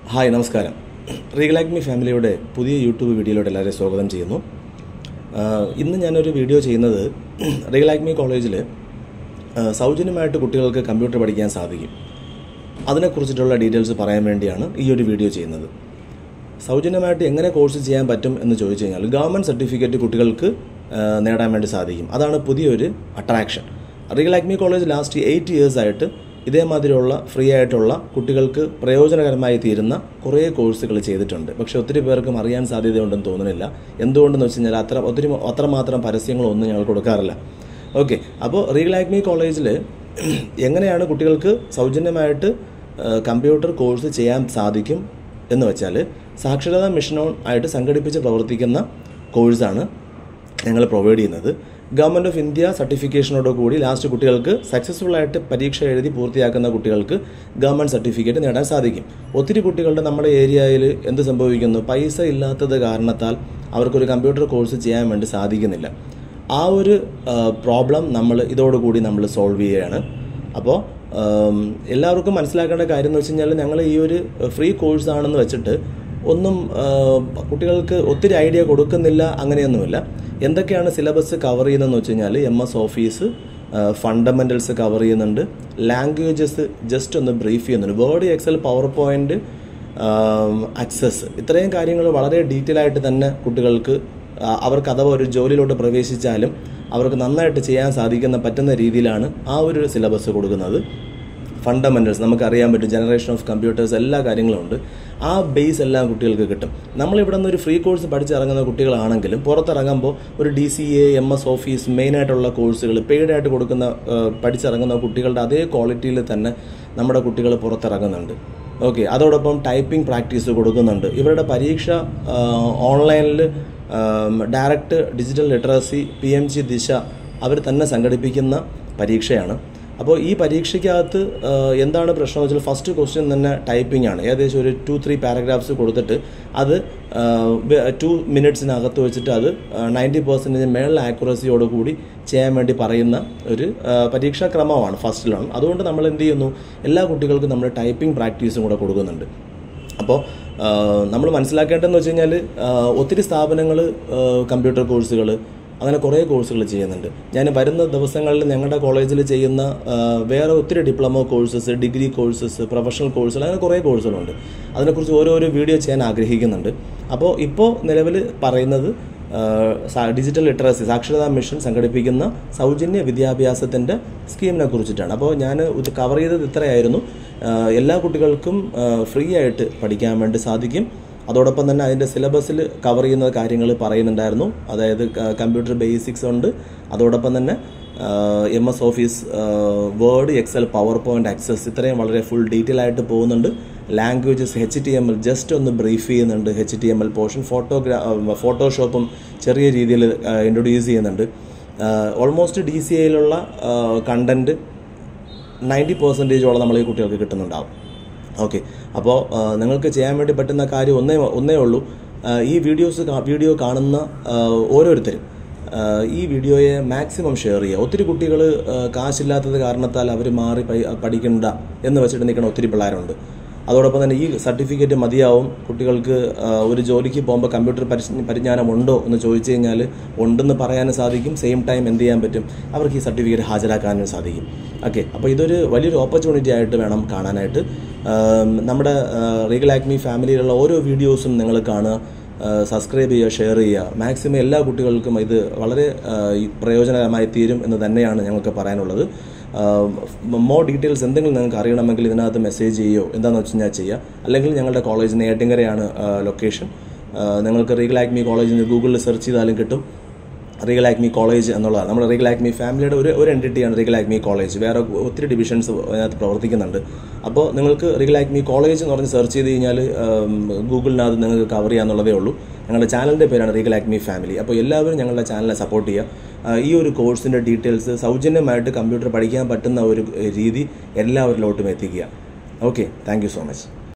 hi നമസ്കാരം Regal Acme ഫാമിലിയുടെ പുതിയ യൂട്യൂബ് വീഡിയോയിലോട്ട് എല്ലാവരെയും സ്വാഗതം ചെയ്യുന്നു ആഹ് ഇന്ന് ഞാനൊരു വീഡിയോ ചെയ്യുന്നത് റീഗൽ ആക്മി കോളേജിൽ ആഹ് സൗജന്യമായിട്ട് കുട്ടികൾക്ക് കമ്പ്യൂട്ടർ പഠിക്കാൻ സാധിക്കും അതിനെക്കുറിച്ചിട്ടുള്ള ഡീറ്റെയിൽസ് പറയാൻ വേണ്ടിയാണ് ഈ ഒരു വീഡിയോ ചെയ്യുന്നത് സൗജന്യമായിട്ട് എങ്ങനെ കോഴ്സ് ചെയ്യാൻ പറ്റും എന്ന് ചോദിച്ചു കഴിഞ്ഞാൽ ഗവൺമെൻറ് സർട്ടിഫിക്കറ്റ് കുട്ടികൾക്ക് ആഹ് നേടാൻ വേണ്ടി സാധിക്കും അതാണ് പുതിയൊരു attraction real Acme college last eight years ആയിട്ട് ഇതേമാതിരിയുള്ള ഫ്രീ ആയിട്ടുള്ള കുട്ടികൾക്ക് പ്രയോജനകരമായി തീരുന്ന കുറേ കോഴ്സുകൾ ചെയ്തിട്ടുണ്ട് പക്ഷെ ഒത്തിരി പേർക്കും അറിയാൻ സാധ്യതയുണ്ടെന്ന് തോന്നുന്നില്ല എന്തുകൊണ്ടെന്ന് വെച്ച് കഴിഞ്ഞാൽ അത്ര ഒത്തിരി അത്രമാത്രം പരസ്യങ്ങളൊന്നും ഞങ്ങൾ കൊടുക്കാറില്ല ഓക്കെ അപ്പോൾ റിയൽ ആക്മി കോളേജിൽ എങ്ങനെയാണ് കുട്ടികൾക്ക് സൗജന്യമായിട്ട് ആ, കമ്പ്യൂട്ടർ കോഴ്സ് ചെയ്യാൻ സാധിക്കും എന്ന് വെച്ചാൽ സാക്ഷരതാ മിഷൻ ഓൺ ആയിട്ട് സംഘടിപ്പിച്ച് പ്രവർത്തിക്കുന്ന കോഴ്സാണ് ഞങ്ങൾ പ്രൊവൈഡ് ചെയ്യുന്നത് ഗവൺമെൻറ് ഓഫ് ഇന്ത്യ സർട്ടിഫിക്കേഷനോട് കൂടി ലാസ്റ്റ് കുട്ടികൾക്ക് സക്സസ്ഫുൾ ആയിട്ട് പരീക്ഷ എഴുതി പൂർത്തിയാക്കുന്ന കുട്ടികൾക്ക് ഗവൺമെൻറ് സർട്ടിഫിക്കറ്റ് നേടാൻ സാധിക്കും ഒത്തിരി കുട്ടികളുടെ നമ്മുടെ ഏരിയയിൽ എന്ത് സംഭവിക്കുന്നു പൈസ ഇല്ലാത്തത് കാരണത്താൽ അവർക്കൊരു കമ്പ്യൂട്ടർ കോഴ്സ് ചെയ്യാൻ വേണ്ടി സാധിക്കുന്നില്ല ആ ഒരു പ്രോബ്ലം നമ്മൾ ഇതോടുകൂടി നമ്മൾ സോൾവ് ചെയ്യുകയാണ് അപ്പോൾ ആം, എല്ലാവർക്കും മനസ്സിലാക്കേണ്ട കാര്യം എന്ന് വെച്ച് കഴിഞ്ഞാൽ ഞങ്ങൾ ഈ ഒരു ഫ്രീ കോഴ്സ് ആണെന്ന് വെച്ചിട്ട് ഒന്നും ആ, കുട്ടികൾക്ക് ഒത്തിരി ഐഡിയ കൊടുക്കുന്നില്ല അങ്ങനെയൊന്നുമില്ല എന്തൊക്കെയാണ് സിലബസ് കവർ ചെയ്യുന്നതെന്ന് വെച്ച് കഴിഞ്ഞാൽ M S office fundamentals cover ചെയ്യുന്നുണ്ട് ലാംഗ്വേജസ് ജസ്റ്റ് ഒന്ന് ബ്രീഫ് ചെയ്യുന്നുണ്ട് Word Excel PowerPoint Access ഇത്രയും കാര്യങ്ങൾ വളരെ ഡീറ്റെയിൽ ആയിട്ട് തന്നെ കുട്ടികൾക്ക് ആ, അവർക്ക് അഥവാ ഒരു ജോലിയിലോട്ട് പ്രവേശിച്ചാലും അവർക്ക് നന്നായിട്ട് ചെയ്യാൻ സാധിക്കുന്ന പറ്റുന്ന രീതിയിലാണ് ആ ഒരു സിലബസ് കൊടുക്കുന്നത് ഫണ്ടമെന്റൽസ് നമുക്കറിയാൻ പറ്റും ജനറേഷൻ ഓഫ് കമ്പ്യൂട്ടേഴ്സ് എല്ലാ കാര്യങ്ങളും ഉണ്ട് ആ ബേസ് എല്ലാം കുട്ടികൾക്ക് കിട്ടും നമ്മളിവിടെ നിന്ന് ഒരു ഫ്രീ കോഴ്സ് പഠിച്ചിറങ്ങുന്ന കുട്ടികളാണെങ്കിലും പുറത്തിറങ്ങുമ്പോൾ ഒരു D C A M S office മെയിനായിട്ടുള്ള കോഴ്സുകൾ പെയ്ഡായിട്ട് കൊടുക്കുന്ന ആ, പഠിച്ചിറങ്ങുന്ന കുട്ടികളുടെ അതേ ക്വാളിറ്റിയിൽ തന്നെ നമ്മുടെ കുട്ടികൾ പുറത്തിറങ്ങുന്നുണ്ട് ഓക്കെ അതോടൊപ്പം ടൈപ്പിംഗ് പ്രാക്ടീസ് കൊടുക്കുന്നുണ്ട് ഇവരുടെ പരീക്ഷ ഓൺലൈനിൽ direct digital literacy P M G Disha അവർ തന്നെ സംഘടിപ്പിക്കുന്ന പരീക്ഷയാണ് അപ്പോൾ ഈ പരീക്ഷയ്ക്കകത്ത് ആ, എന്താണ് പ്രശ്നം എന്ന് വെച്ചാൽ ഫസ്റ്റ് ക്വസ്റ്റ്യൻ തന്നെ ടൈപ്പിംഗ് ആണ് ഏകദേശം ഒരു ടു ത്രീ പാരഗ്രാഫ്സ് കൊടുത്തിട്ട് അത് ടു മിനിറ്റ്സിനകത്ത് വെച്ചിട്ട് അത് നയൻറ്റി പെർസെൻറ്റേജ് മേളിൽ ആക്യുറസിയോട് കൂടി ചെയ്യാൻ വേണ്ടി പറയുന്ന ഒരു ആ, പരീക്ഷാ ക്രമമാണ് ഫസ്റ്റിലാണ് അതുകൊണ്ട് നമ്മൾ എന്ത് ചെയ്യുന്നു എല്ലാ കുട്ടികൾക്കും നമ്മൾ ടൈപ്പിംഗ് പ്രാക്ടീസും കൂടെ കൊടുക്കുന്നുണ്ട് അപ്പോൾ നമ്മൾ മനസ്സിലാക്കേണ്ടതെന്ന് വെച്ച് കഴിഞ്ഞാൽ ഒത്തിരി സ്ഥാപനങ്ങൾ കമ്പ്യൂട്ടർ കോഴ്സുകൾ അങ്ങനെ കുറേ കോഴ്സുകൾ ചെയ്യുന്നുണ്ട് ഞാൻ വരുന്ന ദിവസങ്ങളിൽ ഞങ്ങളുടെ കോളേജിൽ ചെയ്യുന്ന ആ, വേറെ ഒത്തിരി diploma courses degree courses professional കോഴ്സുകൾ അങ്ങനെ കുറേ കോഴ്സുകളുണ്ട് അതിനെക്കുറിച്ച് ഓരോരോ വീഡിയോ ചെയ്യാൻ ആഗ്രഹിക്കുന്നുണ്ട് അപ്പോൾ ഇപ്പോൾ നിലവിൽ പറയുന്നത് ആ, സാ- ഡിജിറ്റൽ ലിറ്ററസി സാക്ഷരതാ മിഷൻ സംഘടിപ്പിക്കുന്ന സൗജന്യ വിദ്യാഭ്യാസത്തിൻ്റെ സ്കീമിനെ കുറിച്ചിട്ടാണ് അപ്പോൾ ഞാൻ ഇത് കവർ ചെയ്തത് ഇത്രയായിരുന്നു ആ, എല്ലാ കുട്ടികൾക്കും ആ, ഫ്രീ ആയിട്ട് പഠിക്കാൻ വേണ്ടി സാധിക്കും അതോടൊപ്പം തന്നെ അതിൻ്റെ സിലബസിൽ കവർ ചെയ്യുന്ന കാര്യങ്ങൾ പറയുന്നുണ്ടായിരുന്നു അതായത് ക- കമ്പ്യൂട്ടർ ബേസിക്സ് ഉണ്ട് അതോടൊപ്പം തന്നെ M S office Word Excel PowerPoint Access ഇത്രയും വളരെ ഫുൾ ഡീറ്റെയിൽ ആയിട്ട് പോകുന്നുണ്ട് languages H T M L just ഒന്ന് ബ്രീഫ് ചെയ്യുന്നുണ്ട് H T M L portion ഫോട്ടോഗ്രാ ഫോട്ടോഷോപ്പും ചെറിയ രീതിയിൽ ഇൻട്രൊഡ്യൂസ് ചെയ്യുന്നുണ്ട് ഓൾമോസ്റ്റ് ഡി സി ഐയിലുള്ള കണ്ടന്റ് നയൻറ്റി പെർസെൻറ്റേജോളം നമ്മൾ ഈ കുട്ടികൾക്ക് കിട്ടുന്നുണ്ടാവും ഓക്കെ അപ്പോൾ നിങ്ങൾക്ക് ചെയ്യാൻ വേണ്ടി പറ്റുന്ന കാര്യം ഒന്നേ ഒന്നേ ഉള്ളൂ ആ, ഈ വീഡിയോസ് കാ- വീഡിയോ കാണുന്ന ആ, ഓരോരുത്തരും ആ, ഈ വീഡിയോയെ മാക്സിമം ഷെയർ ചെയ്യുക ഒത്തിരി കുട്ടികൾ കാശില്ലാത്തത് കാരണത്താൽ അവർ മാറി പൈ- പഠിക്കണ്ട എന്ന് വെച്ചിട്ട് നിൽക്കുന്ന ഒത്തിരി പിള്ളേരുണ്ട് അതോടൊപ്പം തന്നെ ഈ സർട്ടിഫിക്കറ്റ് മതിയാവും കുട്ടികൾക്ക് ആ, ഒരു ജോലിക്ക് പോകുമ്പോൾ കമ്പ്യൂട്ടർ പരിശ് പരിജ്ഞാനം ഉണ്ടോ എന്ന് ചോദിച്ചു കഴിഞ്ഞാൽ ഉണ്ടെന്ന് പറയാനും സാധിക്കും സെയിം ടൈം എന്ത് ചെയ്യാൻ പറ്റും അവർക്ക് ഈ സർട്ടിഫിക്കറ്റ് ഹാജരാക്കാനും സാധിക്കും ഓക്കെ അപ്പോൾ ഇതൊരു വലിയൊരു ഓപ്പർച്യൂണിറ്റി ആയിട്ട് വേണം കാണാനായിട്ട് ആം, നമ്മുടെ റീഗൽ ആക്മി ഫാമിലിയിലുള്ള ഓരോ വീഡിയോസും നിങ്ങൾ കാണുക സബ്സ്ക്രൈബ് ചെയ്യുക ഷെയർ ചെയ്യുക മാക്സിമം എല്ലാ കുട്ടികൾക്കും ഇത് വളരെ ആ, ഈ പ്രയോജനകരമായി തീരും എന്ന് തന്നെയാണ് ഞങ്ങൾക്ക് പറയാനുള്ളത് മോർ ഡീറ്റെയിൽസ് എന്തെങ്കിലും നിങ്ങൾക്ക് അറിയണമെങ്കിൽ ഇതിനകത്ത് മെസ്സേജ് ചെയ്യുകയോ എന്താണെന്ന് വെച്ച് കഴിഞ്ഞാൽ ചെയ്യുക അല്ലെങ്കിൽ ഞങ്ങളുടെ കോളേജ് നെയ്യാറ്റിങ്കരയാണ് ലൊക്കേഷൻ നിങ്ങൾക്ക് റീഗൽ ആക്മി കോളേജിൽ ഗൂഗിളിൽ സെർച്ച് ചെയ്താലും കിട്ടും റീഗൽ ആക്മി കോളേജ് എന്നുള്ളതാണ് നമ്മുടെ റീഗൽ ആക്മി ഫാമിലിയുടെ ഒരു ഒരു എൻറ്റിറ്റിയാണ് റീഗൽ ആക്മി കോളേജ് വേറെ ഒത്തിരി ഡിവിഷൻസ് അതിനകത്ത് പ്രവർത്തിക്കുന്നുണ്ട് അപ്പോൾ നിങ്ങൾക്ക് റീഗൽ ആക്മി കോളേജ് എന്ന് പറഞ്ഞ് സെർച്ച് ചെയ്ത് കഴിഞ്ഞാൽ ഗൂഗിളിനകത്ത് നിങ്ങൾക്ക് കവർ ചെയ്യാന്നുള്ളതേ ഉള്ളൂ ഞങ്ങളുടെ ചാനലിൻ്റെ പേരാണ് റീഗൽ ആക്മി ഫാമിലി അപ്പോൾ എല്ലാവരും ഞങ്ങളുടെ ചാനലിനെ സപ്പോർട്ട് ചെയ്യുക ആ, ഈ ഒരു കോഴ്സിൻ്റെ ഡീറ്റെയിൽസ് സൗജന്യമായിട്ട് കമ്പ്യൂട്ടർ പഠിക്കാൻ പറ്റുന്ന ഒരു രീതി എല്ലാവരിലോട്ടും എത്തിക്കുക okay thank you so much